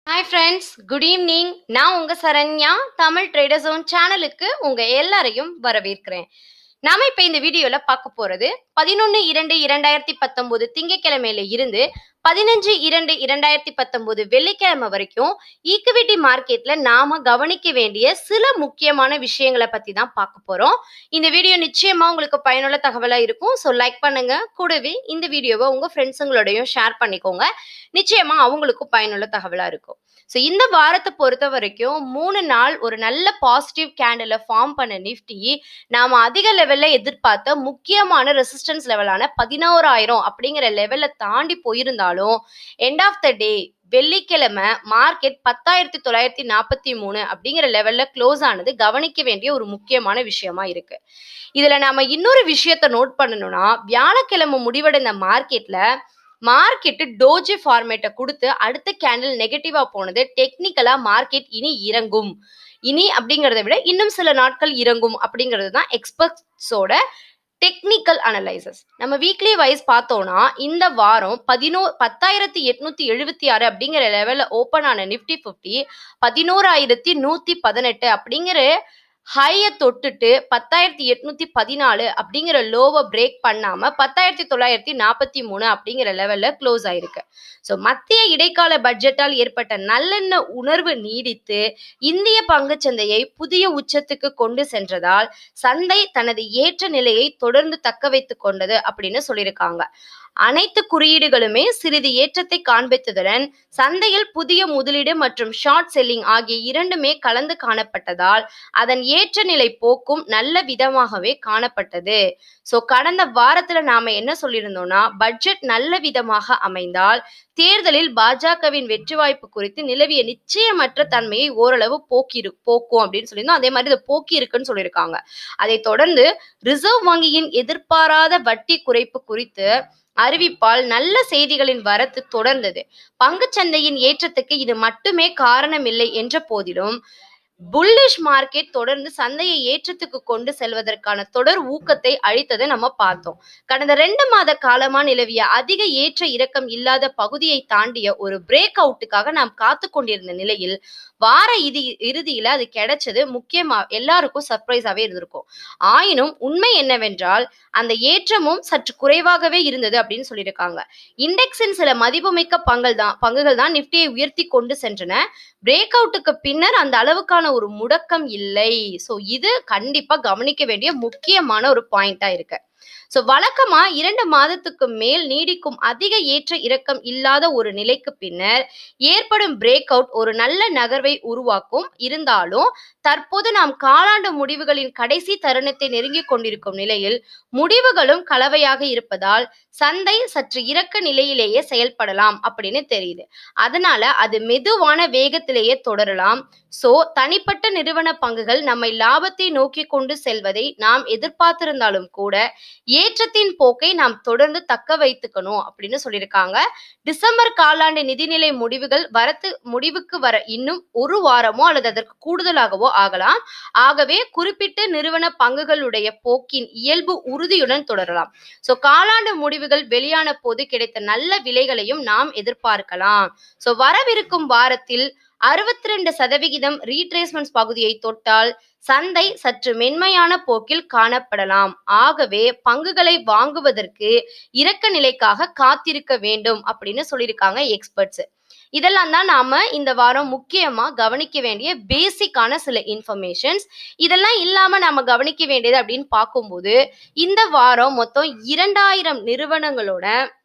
hi friends good evening நான் உங்க Saranya Tamil trader zone சேனலுக்கு உங்க எல்லாரையும் வரவேற்கிறேன் நாம இப்ப இந்த வீடியோல பார்க்க போறது பதினொன்னு இரண்டு இரண்டாயிரத்தி பத்தொன்பது திங்கட்கிழமையில இருந்து பதினஞ்சு இரண்டு இரண்டாயிரத்தி பத்தொன்பது வெள்ளிக்கிழமை வரைக்கும் ஈக்விட்டி மார்க்கெட்ல நாம கவனிக்க வேண்டிய சில முக்கியமான விஷயங்களை பத்தி தான் பார்க்க போறோம் இந்த வீடியோ நிச்சயமா உங்களுக்கு பயனுள்ள தகவலா இருக்கும் ஸோ லைக் பண்ணுங்க கூடவே இந்த வீடியோவை உங்க ஃப்ரெண்ட்ஸுங்களோடையும் ஷேர் பண்ணிக்கோங்க நிச்சயமா அவங்களுக்கும் பயனுள்ள தகவலா இருக்கும் ஸோ இந்த வாரத்தை பொறுத்த வரைக்கும் மூணு நாள் ஒரு நல்ல பாசிட்டிவ் கேண்டில் ஃபார்ம் பண்ண நிஃப்டி நாம அதிக லெவல்ல எதிர்பார்த்த முக்கியமான ரெசிஸ்டன்ஸ் லெவலான பதினோராயிரம் அப்படிங்கிற லெவல்ல தாண்டி போயிருந்தாலும் எண்ட் ஆஃப் த டே வெள்ளிக்கிழமை மார்க்கெட் பத்தாயிரத்தி தொள்ளாயிரத்தி நாற்பத்தி மூணு அப்படிங்கிற லெவல்ல க்ளோஸ் ஆனது கவனிக்க வேண்டிய ஒரு முக்கியமான விஷயமா இருக்கு இதுல நாம இன்னொரு விஷயத்த நோட் பண்ணணும்னா வியாழக்கிழமை முடிவடைந்த மார்க்கெட்ல மார்க்கெட்டு டோஜி ஃபார்மேட்டை கொடுத்து அடுத்த கேண்டில் நெகட்டிவா போனது டெக்னிக்கலா மார்க்கெட் இனி இறங்கும் இனி அப்படிங்கிறத விட இன்னும் சில நாட்கள் இறங்கும் அப்படிங்கிறது தான் எக்ஸ்பர்ட்ஸோட டெக்னிக்கல் அனலைசஸ் நம்ம வீக்லி வைஸ் பார்த்தோம்னா இந்த வாரம் பதினோ பத்தாயிரத்தி எட்நூத்தி எழுபத்தி ஆறு அப்படிங்கிற லெவல்ல ஓப்பன் ஆன நிஃப்டி ஃபிஃப்டி பதினோராயிரத்தி நூத்தி பதினெட்டு அப்படிங்கிற ஹையை தொட்டுட்டு பத்தாயிரத்தி எட்நூத்தி பதினாலு அப்படிங்கிற லோவை பிரேக் பண்ணாம பத்தாயிரத்தி தொள்ளாயிரத்தி நாற்பத்தி மூணு அப்படிங்கிற லெவல்ல க்ளோஸ் ஆயிருக்கு ஸோ மத்திய இடைக்கால பட்ஜெட்டால் ஏற்பட்ட நல்லெண்ண உணர்வு நீடித்து இந்திய பங்குச்சந்தையை புதிய உச்சத்துக்கு கொண்டு சென்றதால் சந்தை தனது ஏற்ற நிலையை தொடர்ந்து தக்க வைத்துக் கொண்டது அப்படின்னு சொல்லியிருக்காங்க அனைத்து குறியீடுகளுமே சிறிது ஏற்றத்தை காண்பித்ததுடன் சந்தையில் புதிய முதலீடு மற்றும் ஷார்ட் செல்லிங் ஆகிய இரண்டுமே கலந்து காணப்பட்டதால் அதன் ஏற்ற நிலை போக்கும் நல்ல விதமாகவே காணப்பட்டது ஸோ கடந்த வாரத்துல நாம என்ன சொல்லியிருந்தோம்னா பட்ஜெட் நல்ல விதமாக அமைந்தால் தேர்தலில் பாஜகவின் வெற்றி வாய்ப்பு குறித்து நிலவிய நிச்சயமற்ற தன்மையை ஓரளவு போக்கிரு போக்கும் அப்படின்னு சொல்லியிருந்தோம் அதே மாதிரி இதை போக்கி இருக்குன்னு சொல்லியிருக்காங்க அதை தொடர்ந்து ரிசர்வ் வங்கியின் எதிர்பாராத வட்டி குறைப்பு குறித்து அறிவிப்பால் நல்ல செய்திகளின் வரத்து தொடர்ந்தது பங்குச்சந்தையின் ஏற்றத்துக்கு இது மட்டுமே காரணமில்லை என்ற போதிலும் புல்லிஷ் மார்க்கெட் தொடர்ந்து சந்தையை ஏற்றத்துக்கு கொண்டு செல்வதற்கான தொடர் ஊக்கத்தை அளித்ததை நம்ம பார்த்தோம் கடந்த ரெண்டு மாத காலமா நிலவிய அதிக ஏற்ற இறக்கம் இல்லாத பகுதியை தாண்டிய ஒரு பிரேக் அவுட்டுக்காக நாம் காத்து கொண்டிருந்த நிலையில் வார இது இறுதியில அது கிடைச்சது முக்கியமா எல்லாருக்கும் சர்ப்ரைஸாவே இருந்திருக்கும் ஆயினும் உண்மை என்னவென்றால் அந்த ஏற்றமும் சற்று குறைவாகவே இருந்தது அப்படின்னு சொல்லியிருக்காங்க இண்டெக்ஸின் சில மதிப்புமிக்க பங்குகள் தான் பங்குகள் தான் நிப்டியை உயர்த்தி கொண்டு சென்றன பிரேக் அவுட்டுக்கு பின்னர் அந்த அளவுக்கான ஒரு முடக்கம் இல்லை ஸோ இது கண்டிப்பா கவனிக்க வேண்டிய முக்கியமான ஒரு பாயிண்டா இருக்கு ஸோ வழக்கமா இரண்டு மாதத்துக்கு மேல் நீடிக்கும் அதிக ஏற்ற இறக்கம் இல்லாத ஒரு நிலைக்கு பின்னர் ஏற்படும் பிரேக் அவுட் ஒரு நல்ல நகர்வை உருவாக்கும் இருந்தாலும் தற்போது நாம் காலாண்டு முடிவுகளின் கடைசி தருணத்தை நெருங்கிக் கொண்டிருக்கும் நிலையில் முடிவுகளும் கலவையாக இருப்பதால் சந்தை சற்று இறக்க நிலையிலேயே செயல்படலாம் அப்படின்னு தெரியுது அதனால அது மெதுவான வேகத்திலேயே தொடரலாம் சோ தனிப்பட்ட நிறுவன பங்குகள் நம்மை லாபத்தை நோக்கி கொண்டு செல்வதை நாம் எதிர்பார்த்திருந்தாலும் கூட ஏற்றத்தின் போக்கை நாம் தொடர்ந்து தக்க வைத்துக்கணும் அப்படின்னு சொல்லியிருக்காங்க டிசம்பர் காலாண்டு நிதிநிலை முடிவுகள் வரத்து முடிவுக்கு வர இன்னும் ஒரு வாரமோ அல்லது அதற்கு கூடுதலாகவோ ஆகலாம் ஆகவே குறிப்பிட்ட நிறுவன பங்குகளுடைய போக்கின் இயல்பு உறுதியுடன் தொடரலாம் சோ காலாண்டு முடிவுகள் வெளியான போது கிடைத்த நல்ல விலைகளையும் நாம் எதிர்பார்க்கலாம் சோ வரவிருக்கும் வாரத்தில் அறுபத்தி ரெண்டு சதவிகிதம் ரீட்ரேஸ்மெண்ட்ஸ் பகுதியை தொட்டால் சந்தை சற்று மென்மையான போக்கில் காணப்படலாம் ஆகவே பங்குகளை வாங்குவதற்கு இறக்க நிலைக்காக காத்திருக்க வேண்டும் அப்படின்னு சொல்லியிருக்காங்க எக்ஸ்பர்ட்ஸ் இதெல்லாம் தான் நாம இந்த வாரம் முக்கியமா கவனிக்க வேண்டிய பேசிக்கான சில இன்ஃபர்மேஷன்ஸ் இதெல்லாம் இல்லாம நாம கவனிக்க வேண்டியது அப்படின்னு பார்க்கும்போது இந்த வாரம் மொத்தம் இரண்டாயிரம் நிறுவனங்களோட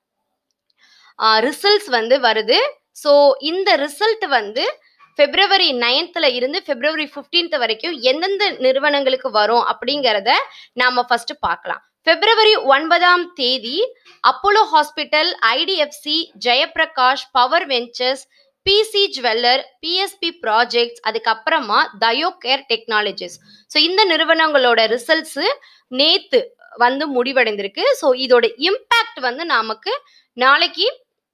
ரிசல்ட்ஸ் வந்து வருது ஸோ இந்த ரிசல்ட் வந்து பிப்ரவரி நைன்த்ல இருந்து பிப்ரவரி ஃபிஃப்டீன்த் வரைக்கும் எந்தெந்த நிறுவனங்களுக்கு வரும் அப்படிங்கிறத நாம ஃபர்ஸ்ட் பார்க்கலாம் பிப்ரவரி ஒன்பதாம் தேதி Apollo hospital IDFC Jaiprakash power ventures PC jeweller PSP projects அதுக்கப்புறமா தயோ கேர் டெக்னாலஜிஸ் ஸோ இந்த நிறுவனங்களோட ரிசல்ட்ஸு நேத்து வந்து முடிவடைந்திருக்கு ஸோ இதோட இம்பேக்ட் வந்து நமக்கு நாளைக்கு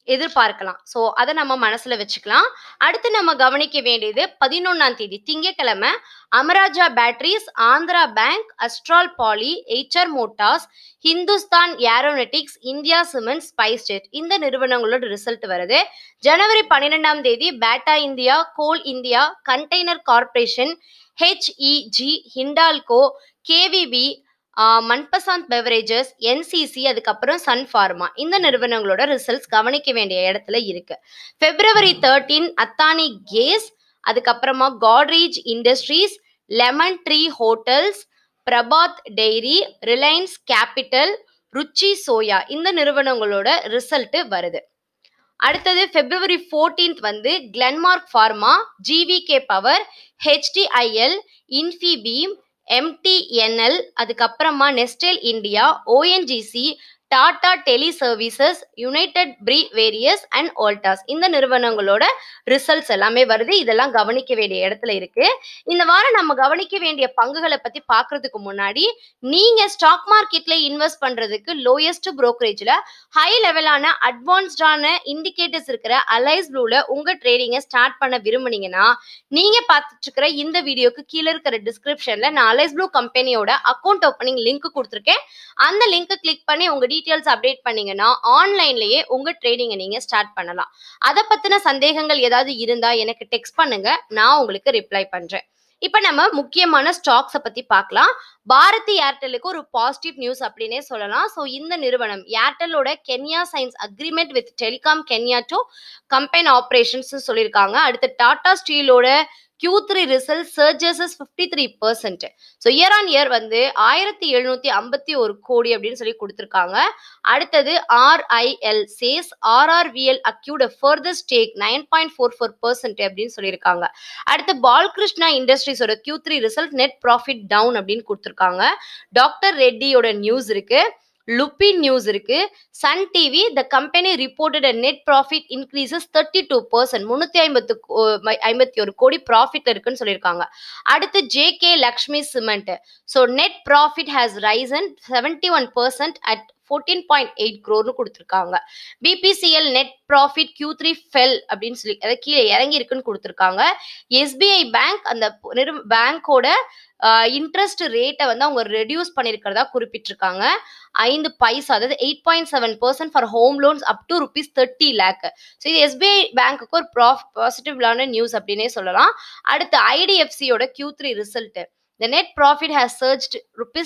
எதிர்பார்க்கலாம் ஸோ அதை நம்ம மனசுல வச்சுக்கலாம் அடுத்து நம்ம கவனிக்க வேண்டியது பதினொன்னாம் தேதி திங்கட்கிழமை Amara Raja batteries Andhra bank Astral poly HR motors Hindustan aeronautics India cement SpiceJet இந்த நிறுவனங்களோட ரிசல்ட் வருது ஜனவரி பன்னிரெண்டாம் தேதி Bata India Coal India container corporation HEG Hindalco KVB Manpasand beverages NCC அதுக்கப்புறம் சன் ஃபார்மா இந்த நிறுவனங்களோட ரிசல்ட்ஸ் கவனிக்க வேண்டிய இடத்துல இருக்கு பிப்ரவரி தேர்ட்டீன் அத்தானி கேஸ் அதுக்கப்புறமா Godrej industries Lemon Tree hotels Prabhat dairy Reliance capital Ruchi soya இந்த நிறுவனங்களோட ரிசல்ட் வருது அடுத்தது பிப்ரவரி ஃபோர்டீன்த் வந்து Glenmark Pharma GVK power HDIL Infibeam MTNL அதுக்கப்புறமா Nestle India ONGC Tata tele services United breweries and Voltas இந்த நிறுவனங்களோட ரிசல்ட்ஸ் எல்லாமே வருது இதெல்லாம் கவனிக்க வேண்டிய இடத்துல இருக்கு இந்த வாரம் நம்ம கவனிக்க வேண்டிய பங்குகளை பத்தி பார்க்கறதுக்கு முன்னாடி நீங்க ஸ்டாக் மார்க்கெட்ல இன்வெஸ்ட் பண்றதுக்கு லோயஸ்ட் brokerage-ல ஹை லெவலான அட்வான்ஸ்டான இண்டிகேட்டர்ஸ் இருக்கிற அலைஸ் ப்ளூல உங்க ட்ரேடிங்கை ஸ்டார்ட் பண்ண விரும்புனீங்கன்னா நீங்க பார்த்துட்டு இருக்கிற இந்த வீடியோக்கு கீழே இருக்கிற டிஸ்கிரிப்ஷன்ல நான் அலைஸ் ப்ளூ கம்பெனியோட அக்கௌண்ட் ஓப்பனிங் லிங்க் கொடுத்துருக்கேன் அந்த லிங்க் கிளிக் பண்ணி உங்க டீட்டெயில்ஸ் அப்டேட் பண்ணீங்கன்னா ஆன்லைன்லயே உங்க ட்ரேடிங்கை நீங்க ஸ்டார்ட் பண்ணலாம் அதை பத்தின சந்தேகங்கள் ஏதாவது இருந்தா எனக்கு டெக்ஸ்ட் பண்ணுங்க நான் உங்களுக்கு ரிப்ளை பண்றேன் இப்போ நம்ம முக்கியமான ஸ்டாக்ஸை பத்தி பார்க்கலாம் பாரதி ஏர்டெலுக்கு ஒரு பாசிட்டிவ் நியூஸ் அப்படின்னே சொல்லலாம் ஸோ இந்த நிறுவனம் ஏர்டெல்லோட Kenya signs agreement with telecom Kenya to combine operations சொல்லியிருக்காங்க அடுத்து டாடா ஸ்டீலோட Q3 three result surges fifty three percent so year on year வந்து ஆயிரத்தி எழுநூத்தி ஐம்பத்தி ஒரு கோடி அப்படின்னு சொல்லி கொடுத்துருக்காங்க அடுத்தது RIL says RRVL acquired further stake nine point four four percent அப்படின்னு சொல்லியிருக்காங்க அடுத்து பால்கிருஷ்ணா இண்டஸ்ட்ரீஸோட Q3 three result net profit down அப்படின்னு கொடுத்துருக்காங்க டாக்டர் ரெட்டியோட நியூஸ் இருக்கு லுபின் நியூஸ் இருக்கு Sun TV the company reported a net profit increases thirty two percent முந்நூற்றி ஐம்பத்து ஐம்பத்தி ஒரு கோடி ப்ராஃபிட் இருக்குன்னு சொல்லியிருக்காங்க அடுத்து JK Lakshmi cement so net profit has risen seventy one percent at fourteen point eight க்ரோர்னு கொடுத்துருக்காங்க BPCL net profit Q three fell அப்படின்னு சொல்லி அதை கீழே இறங்கி இருக்குன்னு கொடுத்துருக்காங்க எஸ்பிஐ பேங்க் அந்த நிறு பேங்க்கோட இன்ட்ரெஸ்ட் ரேட்டை வந்து அவங்க ரெடியூஸ் பண்ணியிருக்கிறதா குறிப்பிட்டிருக்காங்க ஐந்து பைசா அதாவது eight point seven percent for home loans up to rupees thirty lakh so இது எஸ்பிஐ பேங்க்குக்கு ஒரு ப்ராஃப் பாசிட்டிவ்லான நியூஸ் அப்படின்னே சொல்லலாம் அடுத்து ஐடிஎஃப்சியோட Q three result the net profit has surged rupees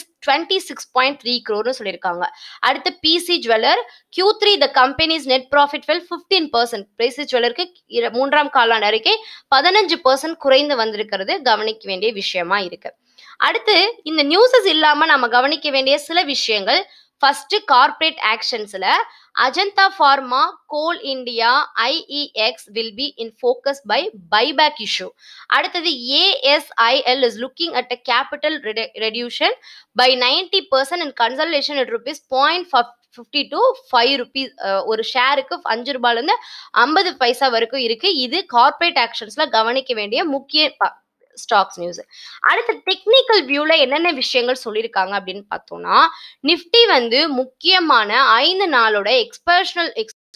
26.3 crore சொல்லியிருக்காங்க அடுத்து PC jeweller Q three the company's net profit fell fifteen percent PC ஜுவல்லருக்கு இர- மூன்றாம் காலாண்டு அறிக்கை பதினஞ்சு பர்சன்ட் குறைந்து வந்திருக்கிறது கவனிக்க வேண்டிய விஷயமா இருக்கு அடுத்து இந்த நியூஸஸ் இல்லாம நம்ம கவனிக்க வேண்டிய சில விஷயங்கள் ஃபர்ஸ்ட் கார்ப்பரேட் ஆக்ஷன்ஸ்ல Ajanta pharma coal India IEX will be in focus by buyback issue அடுத்தது ASIL is looking at a capital reduction by ninety percent and consultation at rupees point fifty to five rupees ஒரு ஷேருக்கு அஞ்சு ரூபாயிலேருந்து ஐம்பது பைசா வரைக்கும் இருக்கு இது கார்ப்பரேட் ஆக்ஷன்ஸ்ல கவனிக்க வேண்டிய முக்கிய ஸ்டாக்ஸ் நியூஸ் அடுத்து டெக்னிக்கல் வியூல என்னென்ன விஷயங்கள் சொல்லியிருக்காங்க அப்படின்னு பார்த்தோம்னா நிஃப்டி வந்து முக்கியமான ஐந்து நாளோட எக்ஸ்பர்ஷனல்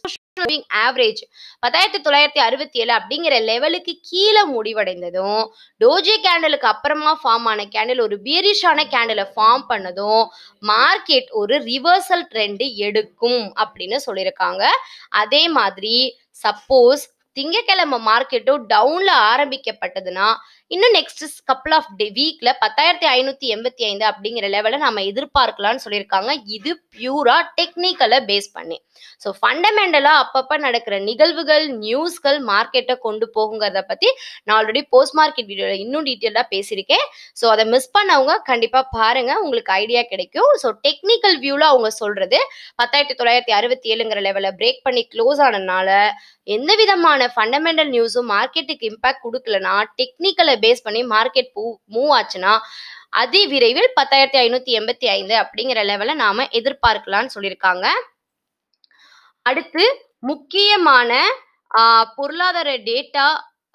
ஆவரேஜ் பத்தாயிரத்தி தொள்ளாயிரத்தி அறுபத்தி ஏழு அப்படிங்கிற லெவலுக்கு கீழே முடிவடைந்ததும் டோஜே கேண்டலுக்கு அப்புறமா ஃபார்ம் ஆன கேண்டில் ஒரு பியரிஷான கேண்டிலை ஃபார்ம் பண்ணதும் மார்க்கெட் ஒரு ரிவர்சல் ட்ரெண்ட் எடுக்கும் அப்படின்னு சொல்லியிருக்காங்க அதே மாதிரி சப்போஸ் திங்கக்கிழமை மார்க்கெட்டும் டவுன்ல ஆரம்பிக்கப்பட்டதுன்னா இன்னும் நெக்ஸ்ட் கப்புள் ஆஃப் டே வீக்ல பத்தாயிரத்தி ஐநூத்தி எண்பத்தி ஐந்து அப்படிங்கிற லெவலை நம்ம எதிர்பார்க்கலாம்னு சொல்லியிருக்காங்க இது பியூரா டெக்னிக்கலை பேஸ் பண்ணி ஸோ ஃபண்டமெண்டலா அப்பப்ப நடக்கிற நிகழ்வுகள் நியூஸ்கள் மார்க்கெட்டை கொண்டு போகுங்கிறத பத்தி நான் ஆல்ரெடி போஸ்ட் மார்க்கெட் வீடியோல இன்னும் டீட்டெயிலாக பேசியிருக்கேன் ஸோ அதை மிஸ் பண்ணவங்க கண்டிப்பா பாருங்க உங்களுக்கு ஐடியா கிடைக்கும் ஸோ டெக்னிக்கல் வியூல அவங்க சொல்றது பத்தாயிரத்தி தொள்ளாயிரத்தி அறுபத்தி ஏழுங்கிற லெவலை பிரேக் பண்ணி க்ளோஸ் ஆனதுனால எந்த விதமான ஃபண்டமெண்டல் நியூஸும் மார்க்கெட்டுக்கு இம்பாக்ட் கொடுக்கலனா டெக்னிக்கலை பேஸ் பண்ணி மார்க்கெட் மூவ் ஆச்சுன்னா அதி விரைவில் பத்தாயிரத்தி ஐநூத்தி எண்பத்தி ஐந்து அப்படிங்கிற லெவலை நாம எதிர்பார்க்கலாம்னு சொல்லியிருக்காங்க அடுத்து முக்கியமான ஆஹ், பொருளாதார டேட்டா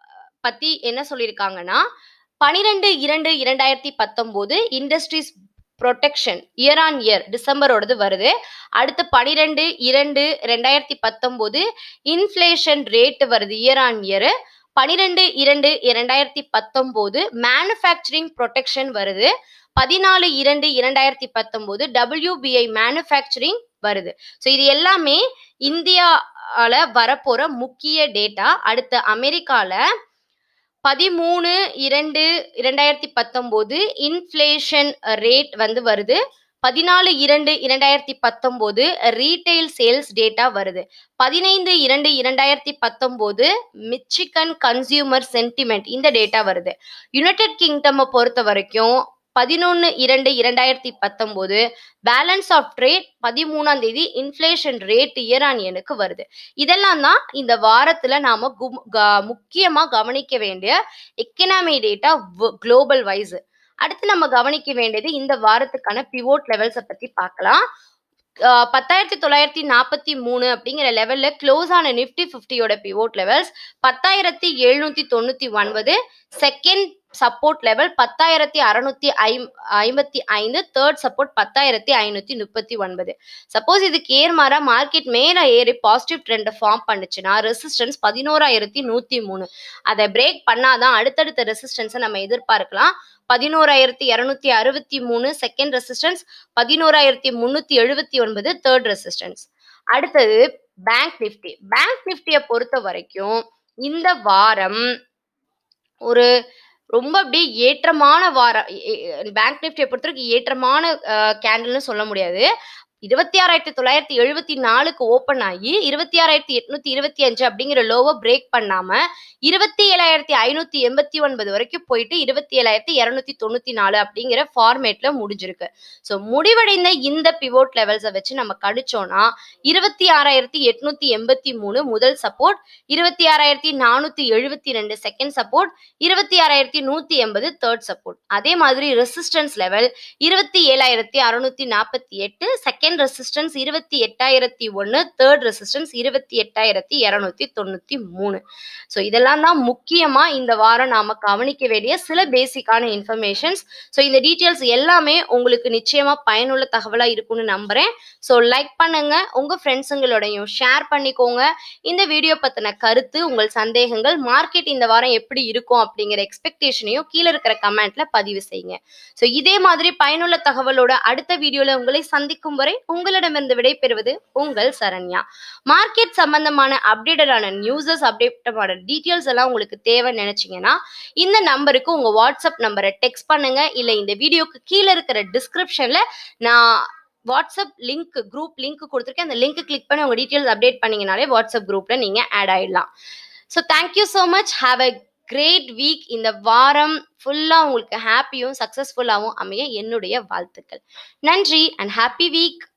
பத்தி என்ன சொல்லியிருக்காங்கன்னா பனிரெண்டு இரண்டு இரண்டாயிரத்தி பத்தொன்பது industries production year on year டிசம்பரோடது வருது அடுத்து பனிரெண்டு இரண்டு ரெண்டாயிரத்தி பத்தொம்போது இன்ஃப்ளேஷன் ரேட் வருது இயர் ஆன் இயர் பனிரெண்டு இரண்டு இரண்டாயிரத்தி பத்தொம்போது மேனுஃபேக்சரிங் ப்ரொடெக்ஷன் வருது பதினாலு இரண்டு இரண்டாயிரத்தி பத்தொம்போது டபிள்யூபிஐ மேனுஃபேக்சரிங் வருது ஸோ இது எல்லாமே இந்தியாவில் வரப்போகிற முக்கிய டேட்டா அடுத்து அமெரிக்காவில் பதிமூணு இரண்டு இரண்டாயிரத்தி பத்தொம்போது இன்ஃப்ளேஷன் ரேட் வந்து வருது பதினாலு இரண்டு இரண்டாயிரத்தி பத்தொம்போது ரீட்டைல் சேல்ஸ் டேட்டா வருது பதினைந்து இரண்டு இரண்டாயிரத்தி பத்தொம்போது மிச்சிகன் கன்சியூமர் சென்டிமெண்ட் இந்த டேட்டா வருது யுனைடெட் கிங்டமை பொறுத்த வரைக்கும் பதினொன்று இரண்டு இரண்டாயிரத்தி பத்தொம்போது பேலன்ஸ் ஆஃப் ட்ரேட் பதிமூணாம் தேதி இன்ஃப்ளேஷன் ரேட் இயர் ஆன் இயனுக்கு வருது இதெல்லாம் தான் இந்த வாரத்தில் நாம் முக்கியமாக கவனிக்க வேண்டிய எக்கனாமி டேட்டா குளோபல் வைஸ் அடுத்து நம்ம கவனிக்க வேண்டியது இந்த வாரத்துக்கான பிவோட் லெவல்ஸை பற்றி பார்க்கலாம் ஆஹ் பத்தாயிரத்தி தொள்ளாயிரத்தி நாற்பத்தி மூணு அப்படிங்கிற லெவல்ல க்ளோஸ் ஆன நிஃப்டி ஃபிஃப்டியோட பிவோட் லெவல்ஸ் பத்தாயிரத்தி எழுநூத்தி தொண்ணூத்தி ஒன்பது செகண்ட் சப்போர்ட் லெவல் பத்தாயிரத்தி அறுநூத்தி ஐம் ஐம்பத்தி ஐந்து தேர்ட் சப்போர்ட் பத்தாயிரத்தி ஐநூத்தி முப்பத்தி ஒன்பது சப்போஸ் இதுக்கு ஏர்மாறா மார்க்கெட் மேல ஏறி பாசிட்டிவ் ட்ரெண்ட் ஃபார்ம் பண்ணுச்சுன்னா ரெசிஸ்டன்ஸ் பதினோராயிரத்தி நூத்தி மூணு அதை பிரேக் பண்ணாதான் அடுத்தடுத்த ரெசிஸ்டன்ஸை நம்ம எதிர்பார்க்கலாம் பதினோராயிரத்தி இரநூத்தி அறுபத்தி மூணு செகண்ட் ரெசிஸ்டன்ஸ் பதினோராயிரத்தி முன்னூத்தி எழுபத்தி ஒன்பது தேர்ட் ரெசிஸ்டன்ஸ் அடுத்தது பேங்க் நிஃப்டி பேங்க் நிஃப்டியை பொறுத்த வரைக்கும் இந்த வாரம் ஒரு ரொம்ப அப்படியே ஏற்றமான வாரம் பேங்க் நிஃப்டியை பொறுத்த வரைக்கும் ஏற்றமான கேண்டில்னு சொல்ல முடியாது இருபத்தி ஆறாயிரத்தி தொள்ளாயிரத்தி எழுபத்தி நாலுக்கு ஓப்பன் ஆகி இருபத்தி ஆறாயிரத்தி எட்நூத்தி இருபத்தி அஞ்சு அப்படிங்கிற லோவை பிரேக் பண்ணாம இருபத்தி ஏழாயிரத்தி ஐநூத்தி எண்பத்தி ஒன்பது வரைக்கும் போயிட்டு இருபத்தி ஏழாயிரத்தி இரநூத்தி தொண்ணூத்தி நாலு அப்படிங்கிற ஃபார்மேட்ல முடிஞ்சிருக்கு ஸோ முடிவடைந்த இந்த பிவோட் லெவல்ஸை வச்சு நம்ம கணிச்சோம்னா இருபத்தி ஆறாயிரத்தி எட்நூத்தி எண்பத்தி மூணு முதல் சப்போர்ட் இருபத்தி ஆறாயிரத்தி நானூத்தி எழுபத்தி ரெண்டு செகண்ட் சப்போர்ட் இருபத்தி ஆறாயிரத்தி நூத்தி எண்பது தேர்ட் சப்போர்ட் அதே மாதிரி ரெசிஸ்டன்ஸ் லெவல் இருபத்தி ஏழாயிரத்தி அறுநூத்தி நாற்பத்தி எட்டு செகண்ட் ரெசிஸ்டன்ஸ் இருபத்தி எட்டாயிரத்தி ஒன்று தேர்ட் ரெசிஸ்டன்ஸ் இருபத்தி எட்டாயிரத்தி இரநூத்தி தொண்ணூத்தி மூணு ஸோ இதெல்லாம் தான் முக்கியமா இந்த வாரம் நாம கவனிக்க வேண்டிய சில பேசிக்கான இன்ஃபர்மேஷன்ஸ் ஸோ இந்த டீட்டெயில்ஸ் எல்லாமே உங்களுக்கு நிச்சயமா பயனுள்ள தகவலா இருக்கும்னு நம்புறேன் ஸோ லைக் பண்ணுங்க உங்க ஃப்ரெண்ட்ஸுங்களோடையும் ஷேர் பண்ணிக்கோங்க இந்த வீடியோ பத்தின கருத்து உங்கள் சந்தேகங்கள் மார்க்கெட் இந்த வாரம் எப்படி இருக்கும் அப்படிங்கிற எக்ஸ்பெக்டேஷனையும் கீழே இருக்கிற கமெண்ட்ல பதிவு செய்யுங்க ஸோ இதே மாதிரி பயனுள்ள தகவலோட அடுத்த வீடியோல உங்களை சந்திக்கும் வரை உங்களிடமிருந்து விடைபெறுவது உங்கள் சரண்யா மார்க்கெட் சம்பந்தமான அப்டேட்டடான நியூஸஸ் அப்டேட்டமான டீட்டெயில்ஸ் எல்லாம் உங்களுக்கு தேவைன்னு நினைச்சீங்கன்னா இந்த நம்பருக்கு உங்க வாட்ஸ்அப் நம்பரை டெக்ஸ்ட் பண்ணுங்க இல்ல இந்த வீடியோக்கு கீழே இருக்கிற டிஸ்கிரிப்ஷன்ல நான் வாட்ஸ்அப் லிங்க் குரூப் லிங்க் கொடுத்துருக்கேன் அந்த லிங்க் கிளிக் பண்ணி உங்க டீட்டெயில்ஸ் அப்டேட் பண்ணீங்கனாலே வாட்ஸ்அப் குரூப்ல நீங்க ஆட் ஆயிடலாம் so thank you so much have a great week இந்த வாரம் ஃபுல்லாக உங்களுக்கு ஹாப்பியும் சக்ஸஸ்ஃபுல்லாகவும் அமைய என்னுடைய வாழ்த்துக்கள் நன்றி அண்ட் ஹாப்பி வீக்